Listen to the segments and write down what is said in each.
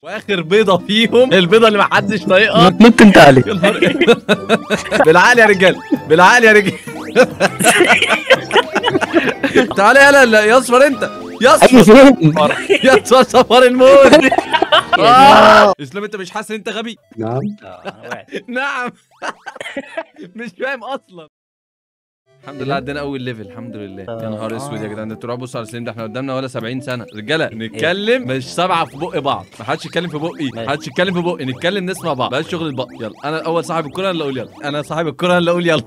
واخر بيضه فيهم البيضه اللي محدش طايقها نط انت عليه يا نهار بالعقل يا رجال بالعقل يا رجال تعالى يلا لا يا اصفر انت يا ايوه اصفر فين يا اصفر صفر الموت آه. اسلام انت مش حاسس ان انت غبي نعم نعم مش فاهم اصلا الحمد لله عدينا اول ليفل الحمد لله يا نهار اسود يا جدعان ده انتوا بصوا على سليم ده احنا قدامنا ولا 70 سنه رجاله نتكلم مش سبعه في بق بعض ما حدش يتكلم في بقي ما حدش يتكلم في بقي نتكلم نسمع بعض بلاش شغل البق يلا انا اول صاحب الكره انا اللي اقول يلا انا صاحب الكره انا اللي اقول يلا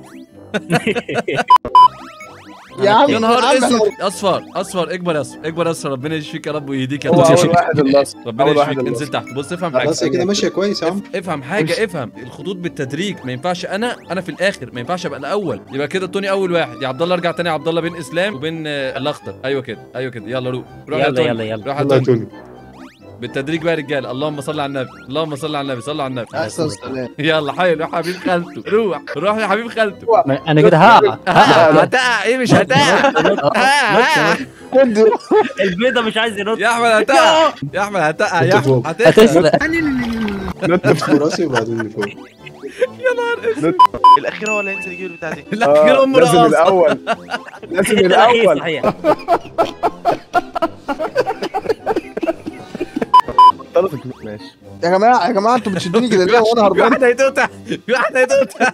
يا عم يا نهار عم اسود اصفر اصفر اكبر يا اصفر اكبر يا اصفر ربنا يشفيك يا رب ويهديك يا هو رب اول واحد اللي أصفر. ربنا أول واحد يشفيك اللي انزل أصفر. تحت بص افهم حاجه خلاص هي كده ماشيه كويس يا عم اف- افهم حاجه افهم الخطوط بالتدريج ما ينفعش انا انا في الاخر ما ينفعش ابقى الاول يبقى كده توني اول واحد يا عبد الله ارجع تاني يا عبد الله بين اسلام وبين آه، الاخضر ايوه كده ايوه كده يلا روح روح يا يلا توني يلا يلا روح يا يلا يا توني توني بالتدريج بقى يا رجاله اللهم صل على النبي اللهم صل على النبي صل على النبي احسن سلام يلا حلو يا حبيب خالته روح روح يا حبيب خالته ما- انا كده هقع ها، هتقع ايه مش هتقع ها، ها. البيضه مش عايز ينط يا احمد هتقع يا احمد هتقع يا نط احمد فوق. هتقع هتسرق نط في راسي وبعدين لفوق الاخير هو اللي هينزل يجيب البتاع دي لا كده ام لازم رقاصه الاول لازم صحيح الاول صحيح ماشي يا جماعه يا جماعه انتوا بتشدوني كده ليه وانا في هربان واحد هيتقطع في واحد هيتقطع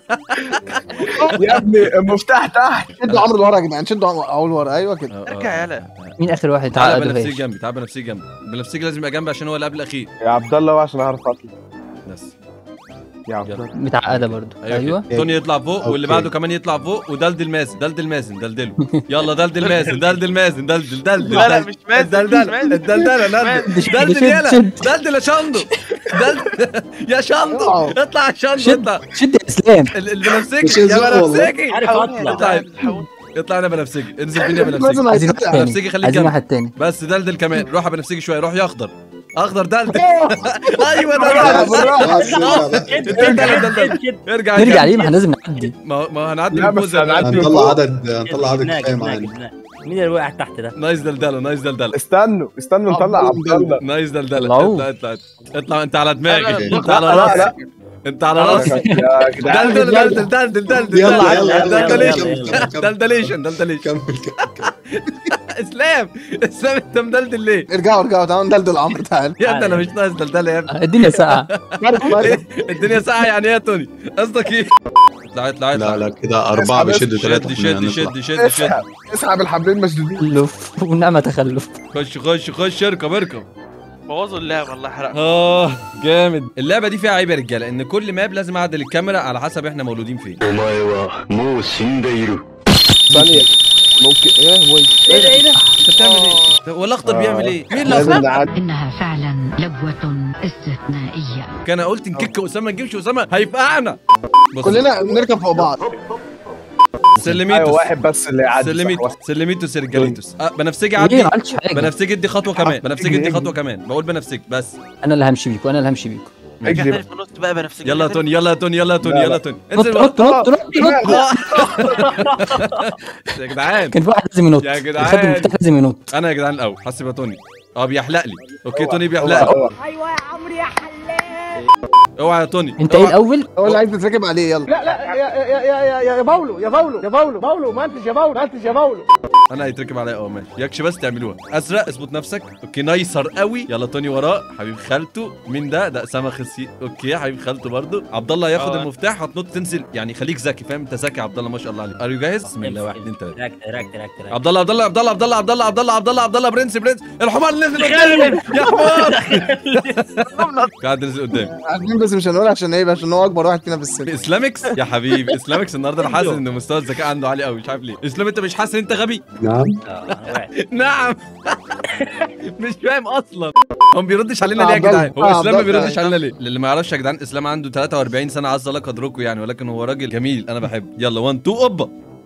يا ابني المفتاح تحت شدوا عمرو لورا يا جدعان شدوا عمرو عمرو لورا ايوه كده ارجع يلا مين اخر واحد تعالى تعال بنفسجي دفاش جنبي تعالى بنفسجي جنبي بنفسجي لازم يبقى جنبي عشان هو اللي قبل الاخير يا عبد الله عشان اعرف اطلع بس يا عبد يلا. الله متعقده برضو ايوه, ايوه كده. توني يطلع فوق واللي أوكي. بعده كمان يطلع فوق ودلدل مازن دلدل مازن دلدله يلا دلدل مازن دلدل مازن دلدل دلدل لا لا مش مازن مش الدلدل مازن الدلدل شد، شد، دلدل يلا شد. دلدل يا شندو دلدل يا شندو اطلع يا شندو شد اطلع شد يا اسلام ال- مش البنفسجي يا هزار والله. بنفسجي عارف اطلع طيب. حاول اطلع انا بنفسجي انزل فين يا لازم بنفسجي عايزين هيتقطع. واحد تاني بنفسجي خليك عايزين جنبي واحد تاني بس دلدل كمان روح يا بنفسجي شويه روح يا اخضر اخضر دلدل ايوه بالراحه ده بالراحه بالراحة بقى. دلدل دلدل ارجع نرجع ارجع ليه ما احنا لازم نعدي ما هو- ما هو هنعدي لا، بس بالبوزة هنعدي. هنطلع عدد هنطلع عدد جبناه، كفايه جبناه، معانا جبناه. مين اللي وقع تحت ده؟ نايس دلدله نايس دلدله استنوا استنوا نطلع عبد الله نايس دلدله طلعوه. اطلع اطلع اطلع انت على دماغي لا، انت على لا، لا. راسي انت على راسي يا جدعان دلدل دلدل دلدل دلدل يلا يلا يلا، دلدليشن يلا، يلا. دلدليشن دلدليشن كمل كمل اسلام اسلام انت مدلدل ليه؟ ارجعوا ارجعوا تعالوا ندلدل عمرو تعال يا ابني انا مش ناقص دلدله يا ابني الدنيا ساقعه الدنيا ساعه يعني ايه يا توني؟ قصدك ايه؟ اطلع اطلع لا اطلع لا كده أربعة بيشدوا شد ثلاثة شد شد شد شد اسحب اسحب الحبلين مشدودين تخلف ونعمه تخلف خش خش خش اركب اركب بوظوا اللعبه والله حرقها اه جامد اللعبه دي فيها عيب يا رجاله ان كل ماب لازم اعدل الكاميرا على حسب احنا مولودين فين お前はもう死んでいる ثانية ممكن ايه هو ايه ده ايه ده؟ انت بتعمل ايه؟ هو الاخضر بيعمل ايه؟ مين لازم الاخضر؟ نعدي إنها فعلا لبوة استثنائية كان قلت نكيك اسامه نجيبش اسامه هيفقعنا بص، كلنا نركب فوق بعض ايوه سلميتوس واحد بس اللي يعدي صح، سلميتوس واحد. سلميتوس رجاليتوس أه بنفسجي ليه عدي ما عملتش حاجه بنفسجي ادي خطوه كمان بنفسجي ادي اجري. خطوه كمان بقول بنفسجي بس انا اللي همشي بيكو انا اللي همشي بيكو ارجع اجري تاني في النص بقى بنفسجي يلا يا توني يلا يا توني يلا يا توني لا، يلا لا. يا توني نط انزل نط نط نط نط يا جدعان كان في واحد لازم ينط يا اللي جدعان. خد المفتاح لازم ينط انا يا جدعان الاول حاسب يا توني اه بيحلق لي اوكي هو- توني هو- بيحلق لي هو. اوعى يا توني انت ايه اوعى. الاول؟ هو اللي عايز تتركب عليه يلا لا لا يا يا يا يا يا باولو يا باولو يا باولو باولو ما انتش يا باولو ما انتش يا باولو انا هيتركب عليا اه ماشي يكش بس تعملوها ازرق اثبت نفسك اوكي نايسر قوي يلا توني وراه حبيب خالته مين ده ده اسامه خسي اوكي حبيب خالته برضو عبد الله ياخد اه. المفتاح هتنط تنزل يعني خليك ذكي فاهم انت ذكي يا عبد الله ما شاء الله عليك ار يو جاهز بسم الله واحد اثنين ثلاثه تراك تراك تراك تراك عبد الله عبد الله عبد الله عبد الله عبد الله عبد الله عبد الله عبد الله برنس برنس الحمار نزل قدامي يا حمار قاعد نزل قدامي عارفين بس مش هنقول عشان ايه عشان هو اكبر واحد فينا في السن اسلامكس يا حبيبي اسلامكس النهارده انا حاسس ان مستوى الذكاء عنده عالي قوي مش عارف ليه اسلام انت مش حاسس ان انت غبي نعم نعم مش فاهم اصلا هو ما بيردش علينا ليه يا عبد الله. جدعان هو آه، اسلام ما عبد الله. بيردش علينا ليه اللي ما يعرفش يا جدعان اسلام عنده 43 سنه عز الله قدركم يعني ولكن هو راجل جميل انا بحبه يلا 1 2 اوبا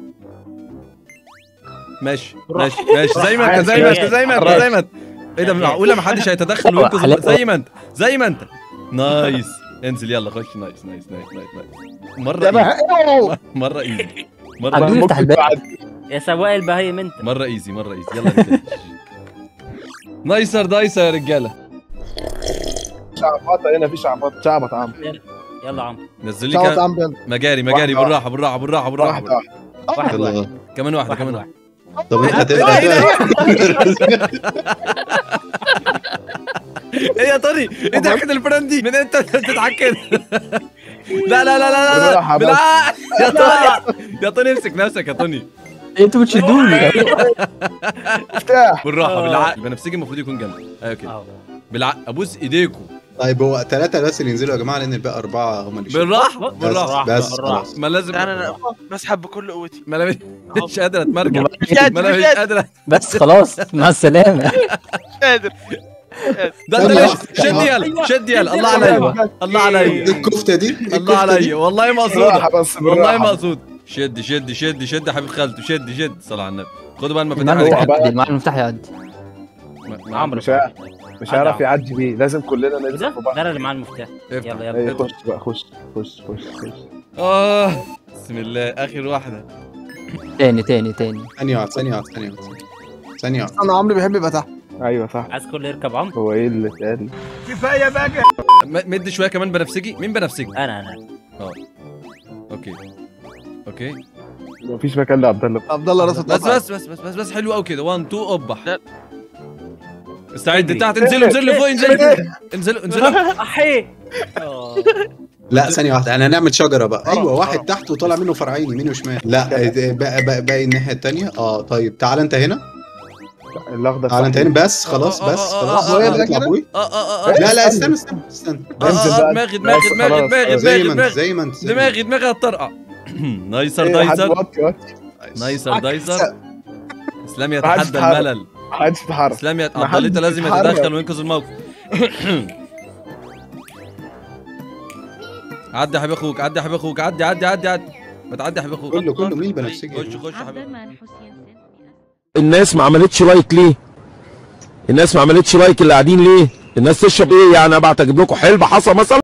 ماشي ماشي ماشي زي ما انت زي ما انت زي ما انت زي ما انت ايه ده معقوله ما حدش هيتدخل وينقذ حلاوة. زي ما انت زي ما انت نايس انزل يلا خش نايس نايس نايس نايس نايس مره ده ايزي بقى مره ايزي مره عبدون افتح الباب تعدي. يا سواق البهايم انت مره ايزي مره ايزي يلا رجاله نايسر دايسر يا رجاله شعبطه هنا في شعبطه شعبط عم يلا عم نزل لي شوت كمان عم يلا مجاري مجاري واحدة بالراحه بالراحه بالراحه بالراحه واحده واحده واحد واحد يلا كمان واحده واحد كمان واحد واحده طب انت إيه ده، إيه هتبقى ايه يا طاري ايه ضحكة الفرن دي من انت بتضحك كده لا لا لا لا لا بالراحة بس. بالعقل يا طاري يا طاري امسك نفسك يا طاري انتوا بتشدوني مفتاح بالراحه بالعقل البنفسجي المفروض يكون جنبي ايوه كده اه بالعقل ابوس ايديكم طيب هو ثلاثة بس اللي ينزلوا يا جماعة لأن الباقي أربعة هم اللي يشيلوا. بالراحه بس بالراحه بس بالراحة. خلاص ما لازم يعني انا بسحب بكل قوتي ما انا مش قادر اتمرجع مش قادر ما انا مش مش قادر قادر بس خلاص مع السلامة مش قادر ده انت ليش شد يلا شد يلا الله عليا الله عليا ايه الكفتة دي؟ إيه الله الكفتة دي؟ عليا والله بالراحه مقصوده بس والله بالراحه مقصود شد شد شد شد يا حبيب خالته شد شد صلى على النبي خدوا بقى المفاتيح المعنى عليك. المفتاح يعدي المعنى المفتاح يعدي ما- ما- عمرو مش ه- مش هيعرف يعدي بيه لازم كلنا ده نلزق في بعض ده اللي معاه المفتاح افتح. يلا ايه يلا خش بقى خش خش خش خش اه بسم الله اخر واحده تاني تاني تاني ثانية واحدة ثانية واحدة ثانية واحدة ثانية واحدة انا عمري بيحب يبقى تحت ايوه صح عايز كله يركب عمرو هو ايه اللي اتقال م- مد شويه كمان بنفسجي مين بنفسجي انا انا اوكي اوكي مفيش مكان لعبد الله عبد الله راسه بس اتقطع. بس بس بس بس, بس حلو قوي كده 1 2 قبح لا. استعد اجري. تحت انزلوا انزلوا فوق انزلوا انزلوا انزلوا احي آه. لا ثانية واحدة احنا هنعمل شجرة بقى ايوه واحد تحت وطالع منه فرعين يمين وشمال لا إيه، بقى بقى باقي الناحية التانية اه طيب تعال انت هنا الاخضر تعال انت صح. هنا بس خلاص آه، آه، بس آه، خلاص آه، آه، اطلع كده؟ فوقي. اه اه اه لا لا استنى استنى استنى اه انزل اه بقى. دماغي دماغي بس دماغي خلاص. دماغي زي دماغي ما انت دماغي زي ما انت زي ما دماغي دماغي هتطرقع نايسر ايه حد دايسر وطي وطي نايسر دايسر اسلام محدش يتحدى يتحرك. الملل محدش يتحرك اسلام يت... محدش عبد لازم يتحرك. يتدخل وينقذ الموقف عدي يا حبيب اخوك عدي يا حبيب اخوك عدي عدي عدي عدي ما تعدي يا حبيب اخوك كله كله مين بنفسجي خش خش يا حبيب الناس ما عملتش لايك ليه؟ الناس ما عملتش لايك اللي قاعدين ليه؟ الناس تشرب ايه يعني ابعت اجيب لكم حلبة حصى مثلا؟